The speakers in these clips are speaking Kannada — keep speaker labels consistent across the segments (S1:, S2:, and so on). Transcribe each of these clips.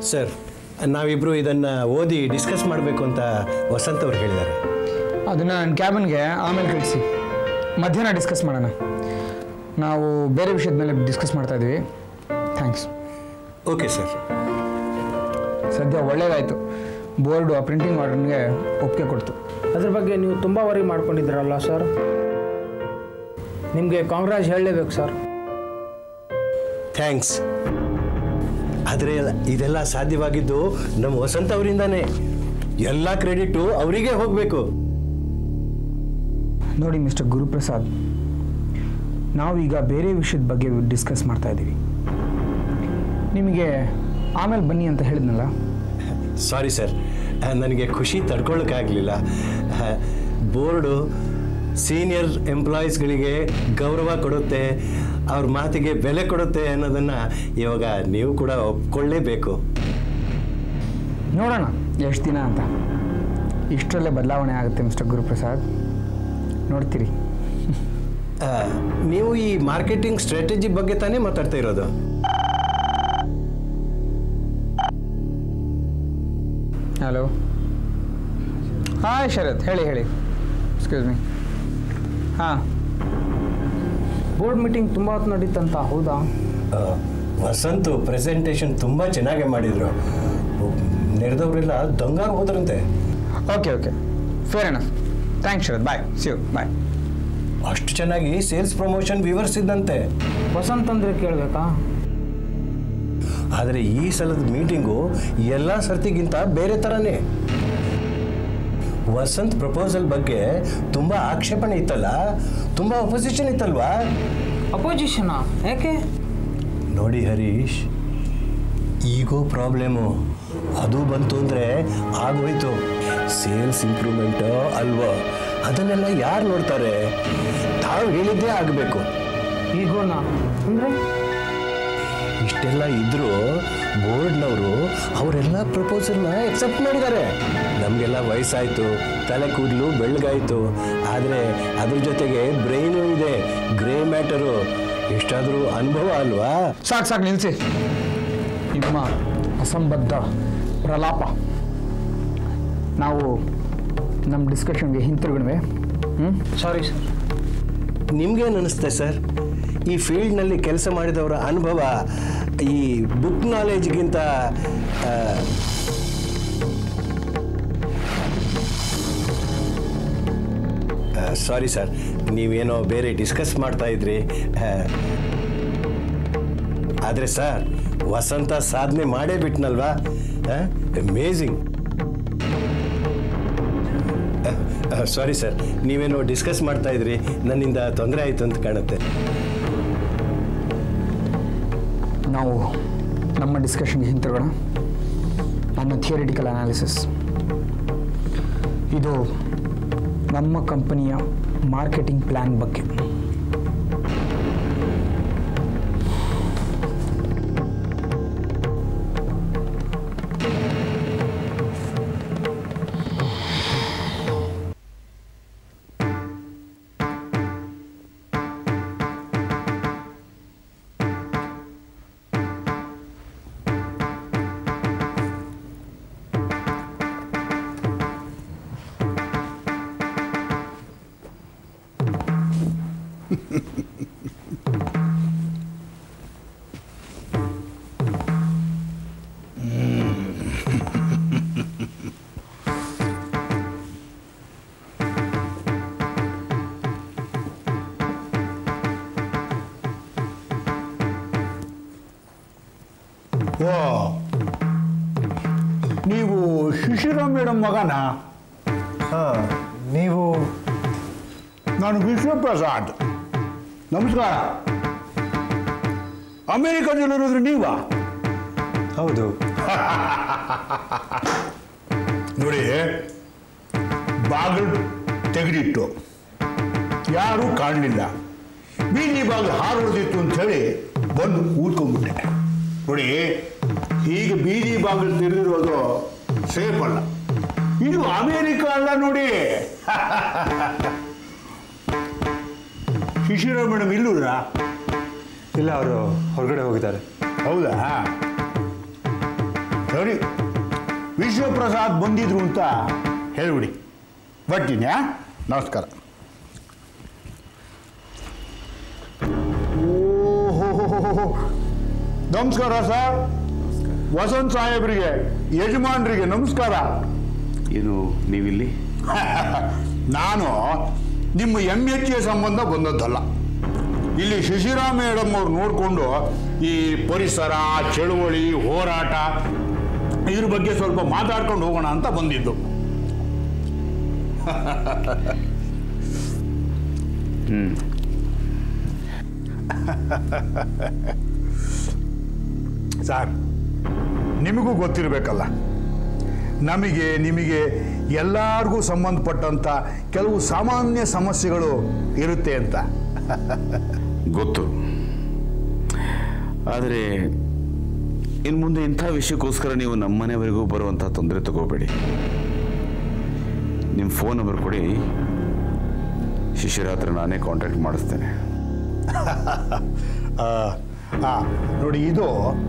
S1: ಸರ್ ನಾವಿಬ್ಬರು ಇದನ್ನು ಓದಿ ಡಿಸ್ಕಸ್ ಮಾಡಬೇಕು ಅಂತ ವಸಂತ್ ಅವ್ರು ಹೇಳಿದ್ದಾರೆ
S2: ಅದನ್ನು ನನ್ನ ಕ್ಯಾಬನ್ಗೆ ಆಮೇಲೆ ಕಳಿಸಿ ಮಧ್ಯಾಹ್ನ ಡಿಸ್ಕಸ್ ಮಾಡೋಣ ನಾವು ಬೇರೆ ವಿಷಯದ ಮೇಲೆ ಡಿಸ್ಕಸ್ ಮಾಡ್ತಾ ಇದ್ವಿ ಥ್ಯಾಂಕ್ಸ್
S1: ಓಕೆ ಸರ್
S2: ಸದ್ಯ ಒಳ್ಳೇದಾಯಿತು ಬೋರ್ಡು ಆ ಪ್ರಿಂಟಿಂಗ್ ಆರ್ಡರ್ಗೆ ಒಪ್ಪಿಗೆ ಕೊಡ್ತು
S3: ಅದ್ರ ಬಗ್ಗೆ ನೀವು ತುಂಬ ವರಿ ಮಾಡ್ಕೊಂಡಿದ್ದೀರಲ್ಲ ಸರ್ ನಿಮಗೆ ಕಾಂಗ್ರೆಸ್ ಹೇಳಲೇಬೇಕು ಸರ್
S1: ಥ್ಯಾಂಕ್ಸ್ ಆದರೆ ಇದೆಲ್ಲ ಸಾಧ್ಯವಾಗಿದ್ದು ನಮ್ಮ ವಸಂತ್ ಅವರಿಂದಾನೇ ಎಲ್ಲ ಕ್ರೆಡಿಟು ಅವರಿಗೆ ಹೋಗಬೇಕು
S2: ನೋಡಿ ಮಿಸ್ಟರ್ ಗುರುಪ್ರಸಾದ್ ನಾವೀಗ ಬೇರೆ ವಿಷಯದ ಬಗ್ಗೆ ಡಿಸ್ಕಸ್ ಮಾಡ್ತಾ ಇದ್ದೀವಿ ನಿಮಗೆ ಆಮೇಲೆ ಬನ್ನಿ ಅಂತ ಹೇಳಿದ್ನಲ್ಲ
S1: ಸಾರಿ ಸರ್ ನನಗೆ ಖುಷಿ ತಡ್ಕೊಳ್ಳೋಕ್ಕಾಗಲಿಲ್ಲ ಬೋರ್ಡು ಸೀನಿಯರ್ ಎಂಪ್ಲಾಯೀಸ್ಗಳಿಗೆ ಗೌರವ ಕೊಡುತ್ತೆ ಅವ್ರ ಮಾತಿಗೆ ಬೆಲೆ ಕೊಡುತ್ತೆ ಅನ್ನೋದನ್ನು ಇವಾಗ ನೀವು ಕೂಡ ಒಪ್ಕೊಳ್ಳೇಬೇಕು
S2: ನೋಡೋಣ ಎಷ್ಟು ದಿನ ಅಂತ ಇಷ್ಟರಲ್ಲೇ ಬದಲಾವಣೆ ಆಗುತ್ತೆ ಮಿಸ್ಟರ್ ಗುರುಪ್ರಸಾದ್ ನೋಡ್ತೀರಿ
S1: ಆ, ನೀವು ಈ ಮಾರ್ಕೆಟಿಂಗ್ ಸ್ಟ್ರಾಟಜಿ ಬಗ್ಗೆ ತಾನೇ ಮಾತಾಡ್ತಾ ಇರೋದು
S2: ಹಲೋ ಹಾಯ್ ಶರತ್ ಹೇಳಿ ಹೇಳಿ ಎಕ್ಸ್ಕ್ಯೂಸ್ ಮೀ ಹಾಂ
S3: ಬೋರ್ಡ್ ಮೀಟಿಂಗ್ ತುಂಬ ಹೊತ್ತು ನಡೀತಂತ ಹೌದಾ
S1: ಆ, ವಸಂತು ಪ್ರೆಸೆಂಟೇಷನ್ ತುಂಬ ಚೆನ್ನಾಗಿ ಮಾಡಿದರು ನೆರೆದವರೆಲ್ಲ ದಂಗಾಗಿ ಹೋದ್ರಂತೆ
S2: okay okay fair enough thanks Sharath bye see you bye
S1: ಅಷ್ಟು ಚೆನ್ನಾಗಿ ಸೇಲ್ಸ್ ಪ್ರಮೋಷನ್ ವಿವರಿಸಿದ್ದಂತೆ
S3: ವಸಂತ್ ಅಂದರೆ ಕೇಳಬೇಕಾ
S1: ಆದರೆ ಈ ಸಲದ ಮೀಟಿಂಗು ಎಲ್ಲ ಸರ್ತಿಗಿಂತ ಬೇರೆ ಥರನೇ ವಸಂತ್ ಪ್ರಪೋಸಲ್ ಬಗ್ಗೆ ತುಂಬ ಆಕ್ಷೇಪಣೆ ಇತ್ತಲ್ಲ ತುಂಬ ಅಪೋಸಿಷನ್ ಇತ್ತಲ್ವಾ
S3: ಅಪೋಸಿಷನಾ ಯಾಕೆ
S1: ನೋಡಿ ಹರೀಶ್ ಈಗೋ ಪ್ರಾಬ್ಲಮು ಅದು ಬಂತು ಅಂದರೆ ಆಗೋಯ್ತು ಸೇಲ್ಸ್ ಇಂಪ್ರೂವ್ಮೆಂಟ್ ಅಲ್ವಾ ಅದನ್ನೆಲ್ಲ ಯಾರು ನೋಡ್ತಾರೆ ತಾವು ಹೇಳಿದ್ದೇ ಆಗಬೇಕು
S3: ಈಗೋನಾ ಅಂದರೆ
S1: ಇಷ್ಟೆಲ್ಲ ಇದ್ರೂ ಬೋರ್ಡ್ನವರು ಅವರೆಲ್ಲ ಪ್ರಪೋಸಲ್ನ ಎಕ್ಸೆಪ್ಟ್ ಮಾಡಿದ್ದಾರೆ ನಮಗೆಲ್ಲ ವಯಸ್ಸಾಯಿತು ತಲೆ ಕೂದಲು ಬೆಳ್ಳಗಾಯಿತು ಆದರೆ ಅದ್ರ ಜೊತೆಗೆ ಬ್ರೈನು ಇದೆ ಗ್ರೇ ಮ್ಯಾಟರು ಎಷ್ಟಾದರೂ ಅನುಭವ ಅಲ್ವಾ
S2: ಸಾಕು ಸಾಕು ನಿಲ್ಲಿಸಿ ನಿಮ್ಮ ಅಸಂಬದ್ಧ ಪ್ರಲಾಪ ನಾವು ನಮ್ಮ ಡಿಸ್ಕಷನ್ಗೆ ಹಿಂತಿರುಗಣವೆ ಹ್ಞೂ
S3: ಸಾರಿ ಸರ್
S1: ನಿಮ್ಗೇನು ಅನಿಸುತ್ತೆ ಸರ್ ಈ ಫೀಲ್ಡ್ನಲ್ಲಿ ಕೆಲಸ ಮಾಡಿದವರ ಅನುಭವ ಈ ಬುಕ್ ನಾಲೆಜ್ಗಿಂತ ಸಾರಿ ಸರ್ ನೀವೇನೋ ಬೇರೆ ಡಿಸ್ಕಸ್ ಮಾಡ್ತಾ ಇದ್ರಿ ಆದರೆ ಸರ್ ವಸಂತ ಸಾಧನೆ ಮಾಡೇ ಬಿಟ್ನಲ್ವಾ ಅಮೇಝಿಂಗ್ ಸಾರಿ ಸರ್ ನೀವೇನೋ ಡಿಸ್ಕಸ್ ಮಾಡ್ತಾ ಇದ್ರಿ ನನ್ನಿಂದ ತೊಂದರೆ ಆಯಿತು ಅಂತ ಕಾಣುತ್ತೆ
S2: ನಾವು ನಮ್ಮ ಡಿಸ್ಕಷನ್ಗೆ ಹಿಂತಿರುಗೋಣ ನನ್ನ ಥಿಯರಿಟಿಕಲ್ ಅನಾಲಿಸಿಸ್ ಇದು ನಮ್ಮ ಕಂಪನಿಯ ಮಾರ್ಕೆಟಿಂಗ್ ಪ್ಲ್ಯಾನ್ ಬಗ್ಗೆ
S4: ಓ ನೀವು ಶಿಶಿರಾಮ್ ಮೇಡಮ್ ಮಗನ
S1: ಹಾಂ ನೀವು
S4: ನಾನು ವಿಶ್ವಪ್ರಸಾದ್ ನಮಸ್ಕಾರ ಅಮೇರಿಕಾದಲ್ಲಿರೋದ್ರೆ ನೀವಾ
S1: ಹೌದು
S4: ನೋಡಿ ಬಾಗಿಲು ತೆಗೆದಿಟ್ಟು ಯಾರೂ ಕಾಣಲಿಲ್ಲ ಬೀದಿ ಬಾಗಿಲು ಹಾರೋದಿತ್ತು ಅಂತ ಹೇಳಿ ಬಂದು ಕೂತ್ಕೊಂಡ್ಬಿಟ್ಟೆ ನೋಡಿ ಹೀಗೆ ಬೀದಿ ಬಾಗಿಲು ತೆರೆದಿರೋದು ಸೇಫ್ ಅಲ್ಲ ಇದು ಅಮೇರಿಕ ಅಲ್ಲ ನೋಡಿ ಶಿಶಿರ ಮೇಡಮ್ ಇಲ್ಲೂರಾ
S5: ಇಲ್ಲ ಅವರು ಹೊರಗಡೆ ಹೋಗಿದ್ದಾರೆ
S4: ಹೌದಾ ಸರಿ ವಿಶ್ವಪ್ರಸಾದ್ ಬಂದಿದ್ರು ಅಂತ ಹೇಳ್ಬಿಡಿ ಬರ್ತೀನಿ ಆ? ನಮಸ್ಕಾರ ಓಹೋ ನಮಸ್ಕಾರ ಸರ್ ವಸಂತ್ ಸಾಹೇಬ್ರಿಗೆ ಯಜಮಾನ್ರಿಗೆ ನಮಸ್ಕಾರ
S5: ಏನು ನೀವಿಲ್ಲಿ
S4: ನಾನು ನಿಮ್ಮ ಎಂ ಎಚ್ ಎ ಸಂಬಂಧ ಬಂದದ್ದಲ್ಲ ಇಲ್ಲಿ ಶಶಿರಾಮ್ ಮೇಡಮ್ ಅವ್ರು ನೋಡಿಕೊಂಡು ಈ ಪರಿಸರ ಚಳುವಳಿ ಹೋರಾಟ ಇದ್ರ ಬಗ್ಗೆ ಸ್ವಲ್ಪ ಮಾತಾಡ್ಕೊಂಡು ಹೋಗೋಣ ಅಂತ ಬಂದಿದ್ದು ಸರ್ ನಿಮಗೂ ಗೊತ್ತಿರಬೇಕಲ್ಲ ನಮಗೆ ನಿಮಗೆ ಎಲ್ಲರಿಗೂ ಸಂಬಂಧಪಟ್ಟಂಥ ಕೆಲವು ಸಾಮಾನ್ಯ ಸಮಸ್ಯೆಗಳು ಇರುತ್ತೆ ಅಂತ
S5: ಗೊತ್ತು ಆದರೆ ಇನ್ನು ಮುಂದೆ ಇಂಥ ವಿಷಯಕ್ಕೋಸ್ಕರ ನೀವು ನಮ್ಮನೆವರೆಗೂ ಬರುವಂಥ ತೊಂದರೆ ತಗೋಬೇಡಿ ನಿಮ್ಮ ಫೋನ್ ನಂಬರ್ ಕೊಡಿ ಶಿಷ್ಯರ ಹತ್ರ ನಾನೇ ಕಾಂಟ್ಯಾಕ್ಟ್ ಮಾಡಿಸ್ತೇನೆ
S4: ಆ, ಆ, ನೋಡಿ ಇದು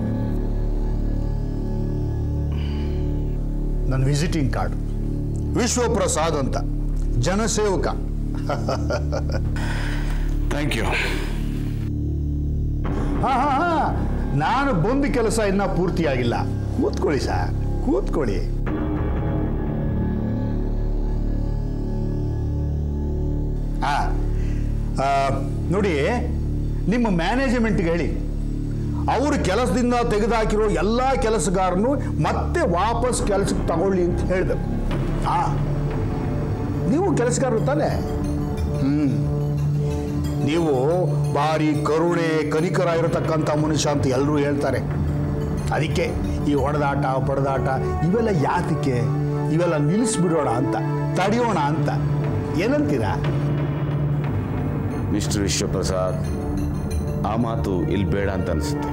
S4: ನನ್ನ ವಿಸಿಟಿಂಗ್ ಕಾರ್ಡ್ ವಿಶ್ವಪ್ರಸಾದ್ ಅಂತ ಜನಸೇವಕ
S5: ಥ್ಯಾಂಕ್ ಯು
S4: ಹಾ ಹಾ ಹಾ ನಾನು ಬಂದ ಕೆಲಸ ಇನ್ನ ಪೂರ್ತಿಯಾಗಿಲ್ಲ ಕೂತ್ಕೊಳ್ಳಿ ಸರ್ ಕೂತ್ಕೊಳ್ಳಿ ಆ, ಆ, ನೋಡಿ ನಿಮ್ಮ ಮ್ಯಾನೇಜ್ಮೆಂಟ್ಗೆ ಹೇಳಿ ಅವರು ಕೆಲಸದಿಂದ ತೆಗೆದುಹಾಕಿರೋ ಎಲ್ಲ ಕೆಲಸಗಾರನು ಮತ್ತೆ ವಾಪಸ್ ಕೆಲಸಕ್ಕೆ ತಗೊಳ್ಳಿ ಅಂತ ಹೇಳ್ಬೇಕು ಹಾ ನೀವು ಕೆಲಸಗಾರರು ತಾನೆ ನೀವು ಭಾರಿ ಕರುಣೆ ಕನಿಕರ ಇರತಕ್ಕಂಥ ಮನುಷ್ಯ ಅಂತ ಎಲ್ಲರೂ ಹೇಳ್ತಾರೆ ಅದಕ್ಕೆ ಈ ಹೊಡೆದಾಟ ಬಡದಾಟ ಇವೆಲ್ಲ ಯಾತಕ್ಕೆ ಇವೆಲ್ಲ ನಿಲ್ಲಿಸ್ಬಿಡೋಣ ಅಂತ ತಡೆಯೋಣ ಅಂತ ಏನಂತೀರಾ
S5: ಮಿಸ್ಟರ್ ವಿಶ್ವಪ್ರಸಾದ್ ಆ ಮಾತು ಇಲ್ಲಿ ಬೇಡ ಅಂತ ಅನಿಸುತ್ತೆ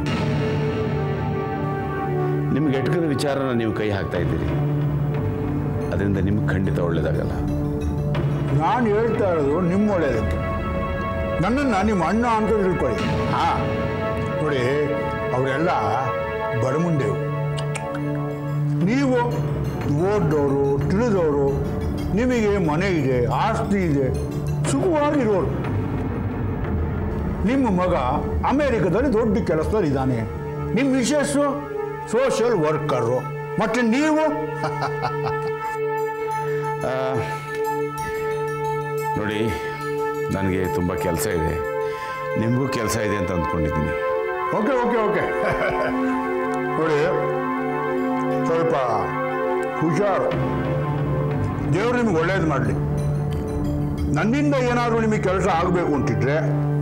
S5: ನಿಮ್ಗೆ ಎಟ್ಕದ ವಿಚಾರನ ನೀವು ಕೈ ಹಾಕ್ತಾ ಇದ್ದೀರಿ ಅದರಿಂದ ನಿಮ್ಗೆ ಖಂಡಿತ ಒಳ್ಳೇದಾಗಲ್ಲ
S4: ನಾನು ಹೇಳ್ತಾ ಇರೋದು ನಿಮ್ಮ ಒಳ್ಳೆಯದಕ್ಕೆ ನನ್ನನ್ನು ನಿಮ್ಮ ಅಣ್ಣ ಅಂತ ತಿಳ್ಕೊಳ್ಳಿ ಹಾ ನೋಡಿ ಅವರೆಲ್ಲ ಬಡಮುಂಡೆವು ನೀವು ಓದ್ದವರು ತಿಳಿದವರು ನಿಮಗೆ ಮನೆ ಇದೆ ಆಸ್ತಿ ಇದೆ ಸುಖವಾಗಿರೋರು ನಿಮ್ಮ ಮಗ ಅಮೇರಿಕದಲ್ಲಿ ದೊಡ್ಡ ಕೆಲಸದಲ್ಲಿ ಇದ್ದಾನೆ ನಿಮ್ಮ ವಿಶೇಷ ಸೋಷಿಯಲ್ ವರ್ಕರು ಮತ್ತೆ ನೀವು
S5: ಆ, ನೋಡಿ ನನಗೆ ತುಂಬ ಕೆಲಸ ಇದೆ ನಿಮಗೂ ಕೆಲಸ ಇದೆ ಅಂತ ಅಂದ್ಕೊಂಡಿದ್ದೀನಿ
S4: ಓಕೆ ಓಕೆ ಓಕೆ ನೋಡಿ ಸ್ವಲ್ಪ ಹುಷಾರು ದೇವರು ನಿಮ್ಗೆ ಒಳ್ಳೇದು ಮಾಡಲಿ ನನ್ನಿಂದ ಏನಾದರೂ ನಿಮಗೆ ಕೆಲಸ ಆಗಬೇಕು ಅಂತಿದ್ರೆ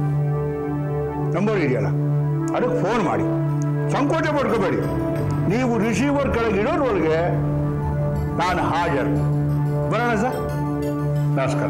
S4: ನಂಬರ್ ಇದೆಯಲ್ಲ ಅದಕ್ಕೆ ಫೋನ್ ಮಾಡಿ ಸಂಕೋಚ ಪಡ್ಕೋಬೇಡಿ ನೀವು ರಿಸೀವರ್ ಕೆಳಗೆ ಇಡೋದ್ರೊಳಗೆ ನಾನು ಹಾಜರು ಬರೋಣ ಸರ್ ನಮಸ್ಕಾರ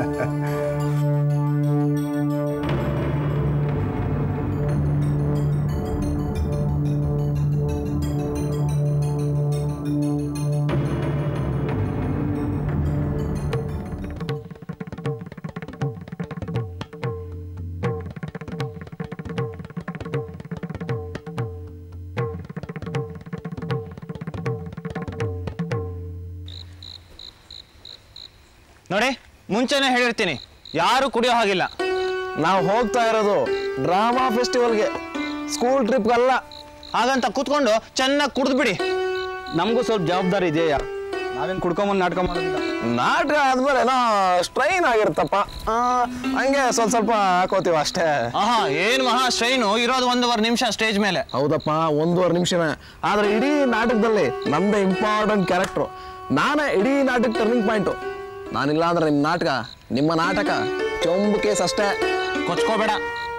S6: ನೋಡಿ ಮುಂಚೆನೆ ಹೇಳಿರ್ತೀನಿ ಯಾರು ಕುಡಿಯೋ ಹಾಗಿಲ್ಲ
S3: ನಾವು ಹೋಗ್ತಾ ಇರೋದು ಡ್ರಾಮಾ ಫೆಸ್ಟಿವಲ್ಗೆ ಸ್ಕೂಲ್ ಟ್ರಿಪ್ಗಲ್ಲ
S6: ಹಾಗಂತ ಕೂತ್ಕೊಂಡು ಚೆನ್ನಾಗಿ ಕುಡಿದ್ಬಿಡಿ
S3: ನಮಗೂ ಸ್ವಲ್ಪ ಜವಾಬ್ದಾರಿ ಇದೆಯಾ ನಾವೇನು ಕುಡ್ಕೊಂಬಂದು ನಾಟಕ ಮಾಡೋದಿಲ್ಲ ನಾಟಕ ಆದ್ಮೇಲೆ ಏನೋ ಸ್ಟ್ರೈನ್ ಆಗಿರುತ್ತಪ್ಪ ಆ, ಹಂಗೆ ಸ್ವಲ್ಪ ಸ್ವಲ್ಪ ಹಾಕೋತೀವಿ ಅಷ್ಟೇ
S6: ಆಹಾ ಏನ್ ಮಹಾ ಸ್ಟ್ರೈನು ಇರೋದು ಒಂದೂವರೆ ನಿಮಿಷ ಸ್ಟೇಜ್ ಮೇಲೆ
S3: ಹೌದಪ್ಪ ಒಂದೂವರೆ ನಿಮಿಷನೇ ಆದ್ರೆ ಇಡೀ ನಾಟಕದಲ್ಲಿ ನಮ್ದೇ ಇಂಪಾರ್ಟೆಂಟ್ ಕ್ಯಾರೆಕ್ಟ್ರು ನಾನೇ ಇಡೀ ನಾಟಕ ಟರ್ನಿಂಗ್ ಪಾಯಿಂಟು ನಾನಿಲ್ಲ ಅಂದ್ರೆ ನಿಮ್ಮ ನಾಟಕ ನಿಮ್ಮ ನಾಟಕ ಚೊಂಬು ಕೇಸ್ ಅಷ್ಟೇ
S6: ಕೊಚ್ಕೋಬೇಡ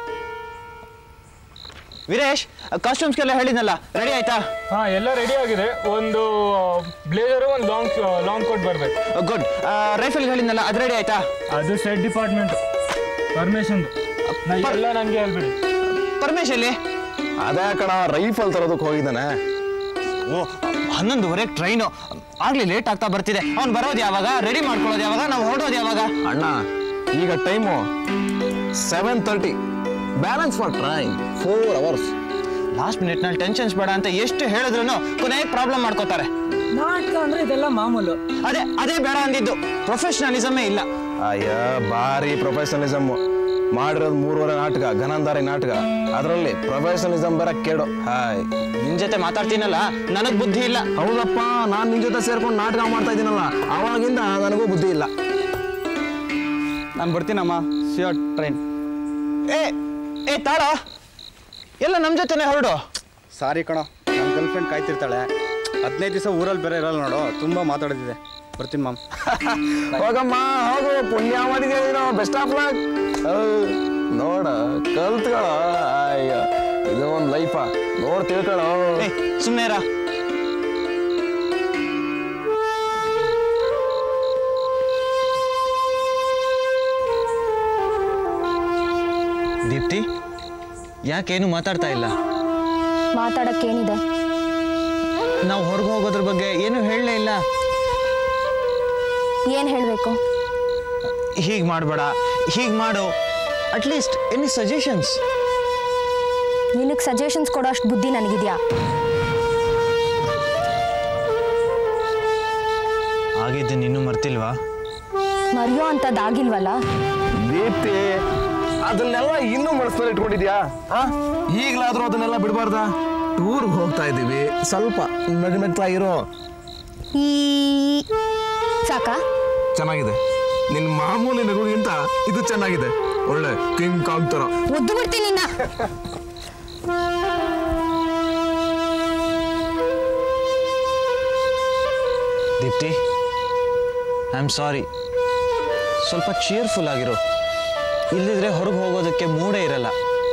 S6: ವೀರೇಶ್ ಕಾಸ್ಟ್ಯೂಮ್ಸ್ಗೆಲ್ಲ ಹೇಳಿದ್ನಲ್ಲ ರೆಡಿ ಆಯ್ತಾ
S7: ಹಾ ಎಲ್ಲ ರೆಡಿ ಆಗಿದೆ ಒಂದು ಬ್ಲೇಸರು ಒಂದು ಲಾಂಗ್ ಲಾಂಗ್ ಕೋಟ್ ಬರಬೇಕು
S6: ಗುಡ್ ರೈಫಲ್ಗೆ ಹೇಳಿದ್ನಲ್ಲ ಅದು ರೆಡಿ ಆಯ್ತಾ
S7: ಅದು ಸೆಟ್ ಡಿಪಾರ್ಟ್ಮೆಂಟ್ ಪರ್ಮಿಷನ್ ಎಲ್ಲ ನನಗೆ ಹೇಳ್ಬಿಡಿ
S6: ಪರಮೇಶ್ ಎಲ್ಲಿ
S3: ಅದೇ ಕಣ ರೈಫಲ್ ತರೋದಕ್ಕೆ ಹೋಗಿದ್ದಾನೆ
S6: ಓ ಹನ್ನೊಂದುವರೆಗೆ ಟ್ರೈನು ಆಗ್ಲಿ ಲೇಟ್ ಆಗ್ತಾ ಬರ್ತಿದೆ ಅವ್ನು ಬರೋದು ಯಾವಾಗ ರೆಡಿ ಮಾಡ್ಕೊಳ್ಳೋದು ಯಾವಾಗ ನಾವು ಹೊರಡೋದು ಯಾವಾಗ
S3: ಅಣ್ಣ ಈಗ time seven thirty balance for train four hours
S6: last ಮಿನಿಟ್ನಲ್ಲಿ ಟೆನ್ಷನ್ಸ್ ಬೇಡ ಅಂತ ಎಷ್ಟು ಹೇಳಿದ್ರು ಕೊನೆಗೆ ಪ್ರಾಬ್ಲಮ್ ಮಾಡ್ಕೋತಾರೆ
S8: ನಾಟಕ ಅಂದ್ರೆ ಇದೆಲ್ಲ ಮಾಮೂಲು
S6: ಅದೇ ಅದೇ ಬೇಡ ಅಂದಿದ್ದು ಪ್ರೊಫೆಷನಲಿಸಮೇ ಇಲ್ಲ
S3: ಅಯ್ಯ ಭಾರಿ ಪ್ರೊಫೆಷನಲಿಸಮ್ ಮಾಡಿರೋದು ಮೂರುವರೆ ನಾಟಕ ಘನಂದಾರಿ ನಾಟಕ ಅದರಲ್ಲಿ ಪ್ರೊಫೆಷನಲಿಸಮ್ ಬರ ಕೇಳು ಹಾಯ್
S6: ನಿನ್ ಜೊತೆ ಮಾತಾಡ್ತೀನಲ್ಲ ನನಗ್ ಬುದ್ಧಿ ಇಲ್ಲ
S3: ಹೌದಪ್ಪ ನಾನು ನಿನ್ ಜೊತೆ ಸೇರ್ಕೊಂಡು ನಾಟಕ ಮಾಡ್ತಾ ಇದ್ದೀನಲ್ಲ ಅವಾಗಿಂದ ನನಗೂ ಬುದ್ಧಿ ಇಲ್ಲ
S6: ನಾನು ಬರ್ತೀನಮ್ಮ ಶಿವರ್ ಟ್ರೈನ್ ಏ ಏ ತಾಳ ಎಲ್ಲ ನಮ್ಮ ಜೊತೆನೆ ಹೊರಡು
S9: ಸಾರಿ ಕಣೋ ನನ್ನ ಗರ್ಲ್ ಫ್ರೆಂಡ್ ಕಾಯ್ತಿರ್ತಾಳೆ ಹದಿನೈದು ದಿವಸ ಊರಲ್ಲಿ ಬೇರೆ ಇರಲ್ಲ ನೋಡು ತುಂಬ ಮಾತಾಡೋದಿದೆ ಬರ್ತೀನಿ ಮಾಮ್
S3: ಹೋಗಮ್ಮ ಹೋಗು ಪುಣ್ಯ ಮಾಡಿದೀಯ ಬೆಸ್ಟ್ ಆಫ್ ಲಕ್ ನೋಡ ಕಲ್ತ್ಕೊಳ ಅಯ್ಯ ಇದು ಒಂದು ಲೈಫಾ ನೋಡ್ ತಿಳ್ಕೊಳ
S6: ಏ ಸುಮ್ಮನೆ ಇರ ದೀಪ್ತಿ ಯಾಕೇನು ಮಾತಾಡ್ತಾ ಇಲ್ಲ
S10: ಮಾತಾಡಕ್ಕೇನಿದೆ
S6: ನಾವು ಹೊರಗೆ ಹೋಗೋದ್ರ ಬಗ್ಗೆ ಏನು ಹೇಳಲೇ ಇಲ್ಲ
S10: ಏನು ಹೇಳಬೇಕು
S6: ಹೀಗೆ ಮಾಡಬೇಡ ಹೀಗೆ ಮಾಡು ಅಟ್ಲೀಸ್ಟ್ ಎನಿ ಸಜೆಷನ್ಸ್
S10: ನಿನಗೆ ಸಜೆಷನ್ಸ್ ಕೊಡೋ ಅಷ್ಟು ಬುದ್ಧಿ ನನಗಿದ್ಯಾ
S6: ಆಗಿದ್ದು ನೀನು ಮರ್ತಿಲ್ವಾ
S10: ಮರೆಯೋ ಅಂಥದ್ದಾಗಿಲ್ವಲ್ಲ
S3: ದೀಪ್ತಿ ಅದನ್ನೆಲ್ಲ ಇನ್ನೂ ಮನಸ್ಸಿನಲ್ಲಿ ಇಟ್ಕೊಂಡಿದ್ಯಾ ಆ ಈಗಲಾದ್ರೂ ಅದನ್ನೆಲ್ಲ ಬಿಡಬಾರ್ದಾ ಟೂರ್ಗೆ ಹೋಗ್ತಾ ಇದ್ದೀವಿ ಸ್ವಲ್ಪ ನಗ್ ನಗ್ತಾ ಇರೋ
S10: ಈ ಸಾಕಾ
S3: ಚೆನ್ನಾಗಿದೆ ನಿನ್ನ ಮಾಮೂಲಿ ನಗುಗಿಂತ ಇದು ಚೆನ್ನಾಗಿದೆ ಒಳ್ಳೆ ಕಿಂಗ್ ಕಾಂಗ್ ತರ
S10: ಒದ್ದು ಬಿಡ್ತೀನಿ ನಿನ್ನ
S6: ದೀಪ್ತಿ ಐ ಆಮ್ ಸಾರಿ ಸ್ವಲ್ಪ ಚೇರ್ಫುಲ್ ಆಗಿರು ಇಲ್ಲಿದ್ರೆ ಹೊರಗೆ ಹೋಗೋದಕ್ಕೆ ಮೂಡೇ ಇರಲ್ಲ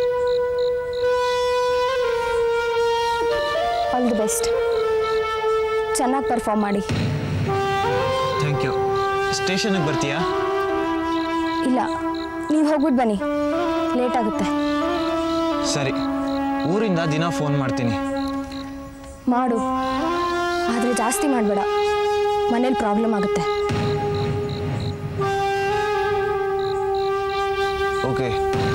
S10: ಆಲ್ ದಿ ಬೆಸ್ಟ್ ಚೆನ್ನಾಗಿ ಪರ್ಫಾರ್ಮ್ ಮಾಡಿ
S6: ಥ್ಯಾಂಕ್ ಯು ಸ್ಟೇಷನ್ಗೆ ಬರ್ತೀಯಾ
S10: ಇಲ್ಲ ನೀವು ಹೋಗ್ಬಿಟ್ಟು ಬನ್ನಿ ಲೇಟ್ ಆಗುತ್ತೆ
S6: ಸರಿ ಊರಿಂದ ದಿನ ಫೋನ್ ಮಾಡ್ತೀನಿ
S10: ಮಾಡು ಆದರೆ ಜಾಸ್ತಿ ಮಾಡಬೇಡ ಮನೇಲಿ ಪ್ರಾಬ್ಲಮ್ ಆಗುತ್ತೆ
S6: ಓಕೆ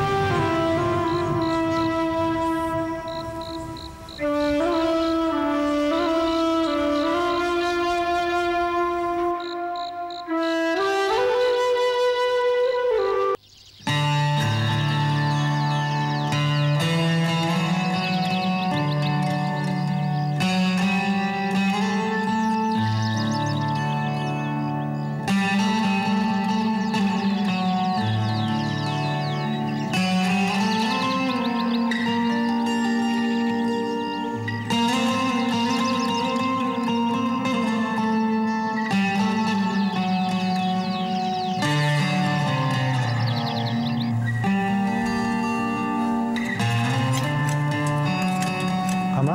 S9: ಅಮ್ಮ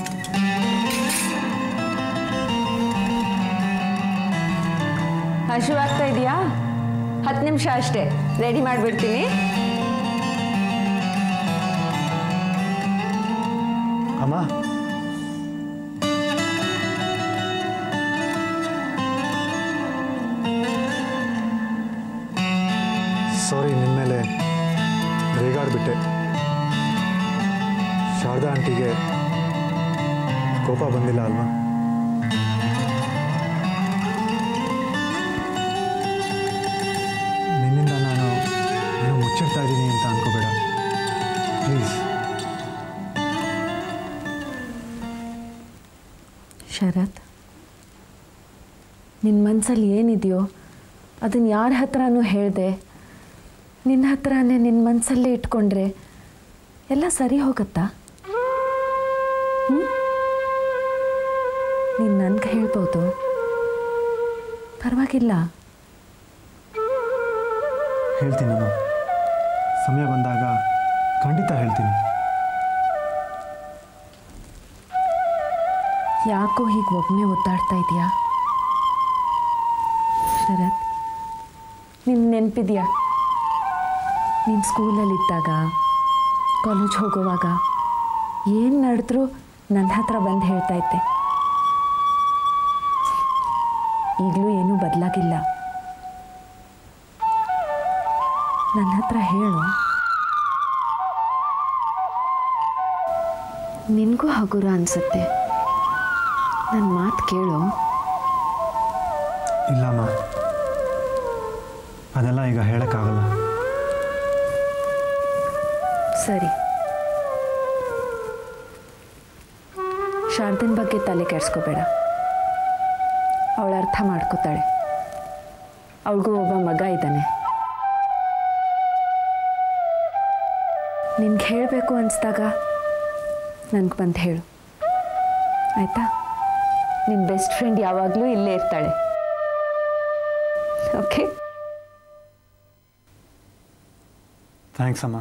S11: ಹಸಿವಾಗ್ತಾ ಇದೆಯಾ ಹತ್ತು ನಿಮಿಷ ಅಷ್ಟೇ ರೆಡಿ ಮಾಡಿಬಿಡ್ತೀನಿ
S9: ಅಮ್ಮ ಸಾರಿ ನಿಮ್ಮ ಮೇಲೆ ರೇಗಾಡ್ಬಿಟ್ಟೆ ಶಾರದಾ ಆಂಟಿಗೆ ಕೋಪ ಬಂದಿಲ್ಲ ಅಲ್ವಾ ನಿನ್ನಿಂದ ನಾನು ಏನೋ ಮುಚ್ಚಿಡ್ತಾ ಇದ್ದೀನಿ ಅಂತ ಅನ್ಕೋಬೇಡ ಪ್ಲೀಸ್
S11: ಶರತ್ ನಿನ್ನ ಮನಸ್ಸಲ್ಲಿ ಏನಿದೆಯೋ ಅದನ್ನು ಯಾರ ಹತ್ರನೂ ಹೇಳಿದೆ ನಿನ್ನ ಹತ್ರನೇ ನಿನ್ನ ಮನಸ್ಸಲ್ಲೇ ಇಟ್ಕೊಂಡ್ರೆ ಎಲ್ಲ ಸರಿ ಹೋಗುತ್ತಾ ನೀನು ನನ್ಗೆ ಹೇಳ್ಬೋದು ಪರವಾಗಿಲ್ಲ
S9: ಹೇಳ್ತೀನಮ್ಮ ಸಮಯ ಬಂದಾಗ ಖಂಡಿತ ಹೇಳ್ತೀನಿ
S11: ಯಾಕೋ ಹೀಗೆ ಒಬ್ಬನೇ ಒದ್ದಾಡ್ತಾ ಇದೆಯಾ ಶರತ್ ನಿನ್ನ ನೆನಪಿದೆಯಾ ನೀನು ಸ್ಕೂಲಲ್ಲಿದ್ದಾಗ ಕಾಲೇಜ್ ಹೋಗುವಾಗ ಏನು ನಡೆದ್ರೂ ನನ್ನ ಹತ್ರ ಬಂದು ಹೇಳ್ತಾ ಇದ್ದೆ ಈಗಲೂ ಏನೂ ಬದಲಾಗಿಲ್ಲ ನನ್ನ ಹತ್ರ ಹೇಳು ನಿನಗೂ ಹಗುರ ಅನಿಸುತ್ತೆ ನನ್ನ ಮಾತು ಕೇಳು
S12: ಇಲ್ಲಮ್ಮ ಅದೆಲ್ಲ ಈಗ ಹೇಳೋಕ್ಕಾಗಲ್ಲ
S11: ಸರಿ ಶಾರದನ್ ಬಗ್ಗೆ ತಲೆ ಕೆಡಿಸ್ಕೋಬೇಡ ಅವಳು ಅರ್ಥ ಮಾಡ್ಕೋತಾಳೆ ಅವಳಿಗೂ ಒಬ್ಬ ಮಗ ಇದ್ದಾನೆ ನಿನ್ಗೆ ಹೇಳಬೇಕು ಅನಿಸ್ದಾಗ ನನಗೆ ಬಂದು ಹೇಳು ಆಯಿತಾ ನಿನ್ನ ಬೆಸ್ಟ್ ಫ್ರೆಂಡ್ ಯಾವಾಗಲೂ ಇಲ್ಲೇ ಇರ್ತಾಳೆ ಓಕೆ
S12: ಥ್ಯಾಂಕ್ಸ್ ಅಮ್ಮ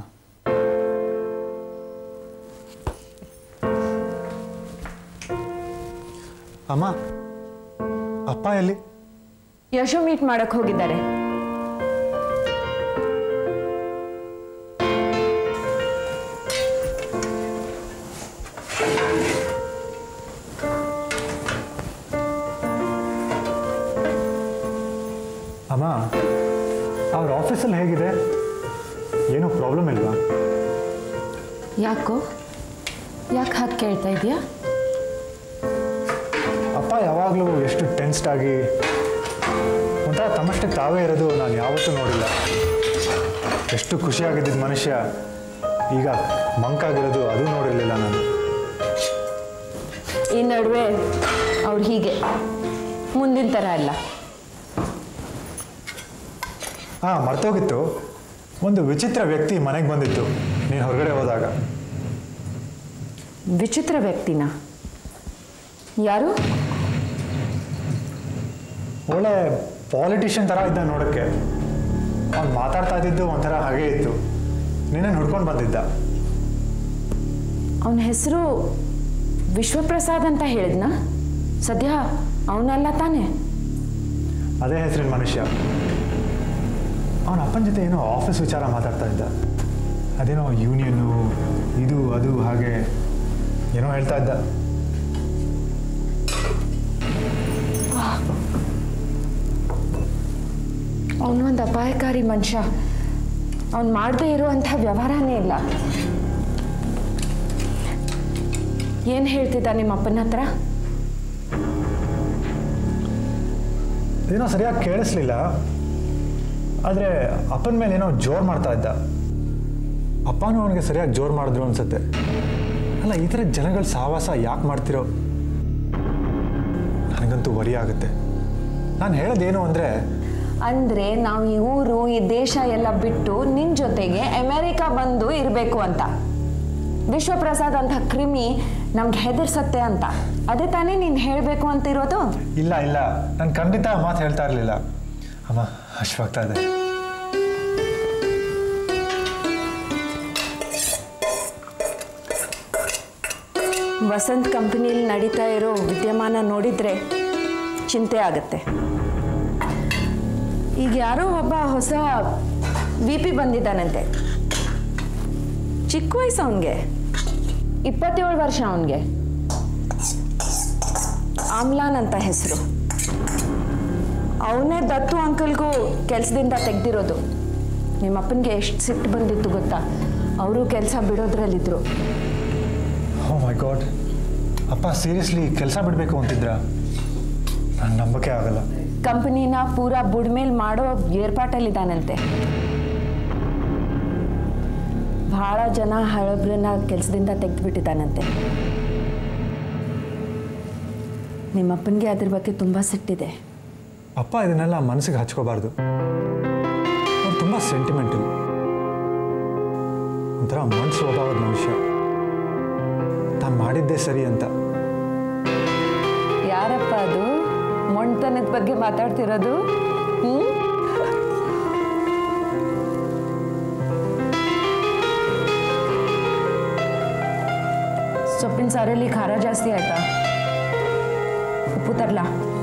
S12: ಅಮ್ಮ ಅಪ್ಪ ಎಲ್ಲಿ
S11: ಯಶೋ ಮೀಟ್ ಮಾಡಕ್ಕೆ ಹೋಗಿದ್ದಾರೆ
S12: ಅಮ್ಮ ಅವ್ರ ಆಫೀಸಲ್ಲಿ ಹೇಗಿದೆ ಏನೂ ಪ್ರಾಬ್ಲಮ್ ಇಲ್ವಾ
S11: ಯಾಕೋ ಯಾಕೆ ಹಾಗೆ ಕೇಳ್ತಾ ಇದೆಯಾ
S12: ಅಪ್ಪ ಯಾವಾಗಲೂ ಎಷ್ಟು ಟೆನ್ಸ್ಡ್ ಆಗಿ ಒಂಥರ ತಮ್ಮಷ್ಟೇ ತಾವೇ ಇರೋದು ನಾನು ಯಾವತ್ತೂ ನೋಡಿಲ್ಲ ಎಷ್ಟು ಖುಷಿಯಾಗಿದ್ದ ಮನುಷ್ಯ ಈಗ ಮಂಕಾಗಿರೋದು ಅದು ನೋಡಿರಲಿಲ್ಲ ನಾನು
S11: ಈ ನಡುವೆ ಅವ್ರು ಹೀಗೆ ಮುಂದಿನ ಥರ ಅಲ್ಲ
S12: ಹಾಂ ಮರ್ತೋಗಿತ್ತು ಒಂದು ವಿಚಿತ್ರ ವ್ಯಕ್ತಿ ಮನೆಗೆ ಬಂದಿತ್ತು ನೀನು ಹೊರಗಡೆ ಹೋದಾಗ
S11: ವಿಚಿತ್ರ ವ್ಯಕ್ತಿನ ಯಾರು
S12: ಒಳ್ಳೆ ಪಾಲಿಟಿಷಿಯನ್ ಥರ ಇದ್ದ ನೋಡೋಕ್ಕೆ ಅವ್ನು ಮಾತಾಡ್ತಾ ಇದ್ದಿದ್ದು ಒಂಥರ ಹಾಗೇ ಇತ್ತು ನಿನ್ನೆ ಹುಡ್ಕೊಂಡು ಬಂದಿದ್ದ
S11: ಅವನ ಹೆಸರು ವಿಶ್ವಪ್ರಸಾದ್ ಅಂತ ಹೇಳಿದ್ನ ಸದ್ಯ ಅವನಲ್ಲ ತಾನೆ
S12: ಅದೇ ಹೆಸರಿನ ಮನುಷ್ಯ ಅವನ ಅಪ್ಪನ ಜೊತೆ ಏನೋ ಆಫೀಸ್ ವಿಚಾರ ಮಾತಾಡ್ತಾ ಇದ್ದ ಅದೇನೋ ಯೂನಿಯನ್ನು ಇದು ಅದು ಹಾಗೆ ಏನೋ ಹೇಳ್ತಾ ಇದ್ದ
S11: ಅವನು ಒಂದು ಅಪಾಯಕಾರಿ ಮನುಷ್ಯ ಅವನು ಮಾಡದೇ ಇರುವಂಥ ವ್ಯವಹಾರನೇ ಇಲ್ಲ ಏನು ಹೇಳ್ತಿದ್ದ ನಿಮ್ಮ ಅಪ್ಪನ ಹತ್ರ
S12: ಏನೋ ಸರಿಯಾಗಿ ಕೇಳಿಸ್ಲಿಲ್ಲ ಆದರೆ ಅಪ್ಪನ ಮೇಲೆ ಏನೋ ಜೋರು ಮಾಡ್ತಾ ಇದ್ದ ಅಪ್ಪನೂ ಅವನಿಗೆ ಸರಿಯಾಗಿ ಜೋರು ಮಾಡಿದ್ರು ಅನ್ಸುತ್ತೆ ಅಲ್ಲ ಈ ಥರ ಜನಗಳ ಸಹವಾಸ ಯಾಕೆ ಮಾಡ್ತಿರೋ ನನಗಂತೂ ವರಿ ಆಗುತ್ತೆ ನಾನು ಹೇಳೋದೇನು ಅಂದರೆ
S11: ಅಂದರೆ ನಾವು ಈ ಊರು ಈ ದೇಶ ಎಲ್ಲ ಬಿಟ್ಟು ನಿನ್ನ ಜೊತೆಗೆ ಅಮೆರಿಕ ಬಂದು ಇರಬೇಕು ಅಂತ ವಿಶ್ವಪ್ರಸಾದ್ ಅಂತ ಕ್ರಿಮಿ ನಮ್ಗೆ ಹೆದರ್ಸತ್ತೆ ಅಂತ ಅದೇ ತಾನೇ ನೀನು ಹೇಳಬೇಕು ಅಂತಿರೋದು
S12: ಇಲ್ಲ ಇಲ್ಲ ನಾನು ಖಂಡಿತ ಆ ಮಾತು ಹೇಳ್ತಾ ಇರಲಿಲ್ಲ ಅಮ್ಮ ಹಶ್ವಾಗ್ತಾ ಇದೆ
S11: ವಸಂತ್ ಕಂಪನಿಯಲ್ಲಿ ನಡೀತಾ ಇರೋ ವಿದ್ಯಮಾನ ನೋಡಿದರೆ ಚಿಂತೆ ಆಗುತ್ತೆ ಈಗ ಯಾರೋ ಒಬ್ಬ ಹೊಸ ವಿ ಪಿ ಬಂದಿದ್ದಾನಂತೆ ಚಿಕ್ಕ ವಯಸ್ಸು ಅವನಿಗೆ ಇಪ್ಪತ್ತೇಳು ವರ್ಷ ಅವನಿಗೆ ಆಮ್ಲಾನ್ ಅಂತ ಹೆಸರು ಅವನೇ ದತ್ತು ಅಂಕಲ್ಗೂ ಕೆಲಸದಿಂದ ತೆಗ್ದಿರೋದು ನಿಮ್ಮಪ್ಪನಿಗೆ ಎಷ್ಟು ಸಿಟ್ಟು ಬಂದಿತ್ತು ಗೊತ್ತಾ ಅವರು ಕೆಲಸ ಬಿಡೋದ್ರಲ್ಲಿದ್ದರು
S12: ಓ ಮೈ ಗಾಡ್ ಅಪ್ಪ ಸೀರಿಯಸ್ಲಿ ಕೆಲಸ ಬಿಡಬೇಕು ಅಂತಿದ್ರ ನಾನು ನಂಬಕ್ಕೆ ಆಗಲ್ಲ
S11: ಕಂಪನಿನ ಪೂರಾ ಬುಡ್ಮೇಲ್ ಮಾಡೋ ಏರ್ಪಾಟಲ್ಲಿದ್ದಾನಂತೆ ಬಹಳ ಜನ ಹಳಬ್ರನ್ನ ಕೆಲಸದಿಂದ ತೆಗೆದುಬಿಟ್ಟಿದ್ದಾನಂತೆ ನಿಮ್ಮಪ್ಪನಿಗೆ ಅದ್ರ ಬಗ್ಗೆ ತುಂಬ ಸಿಟ್ಟಿದೆ
S12: ಅಪ್ಪ ಇದನ್ನೆಲ್ಲ ಮನಸ್ಸಿಗೆ ಹಚ್ಕೋಬಾರ್ದು ಅವ್ರು ತುಂಬ ಸೆಂಟಿಮೆಂಟಲ್ ಒಂಥರ ಮನ್ಸು ಸ್ವಭಾವದ ಮನುಷ್ಯ ತಾನು ಮಾಡಿದ್ದೇ ಸರಿ ಅಂತ
S11: ಯಾರಪ್ಪ ಅದು ಮೊಣ್ತನದ ಬಗ್ಗೆ ಮಾತಾಡ್ತಿರೋದು ಹ್ಮ್ ಸೊಪ್ಪಿನ ಸಾರಲ್ಲಿ ಖಾರ ಜಾಸ್ತಿ ಆಯ್ತಾ ಉಪ್ಪು ತರ್ಲಾ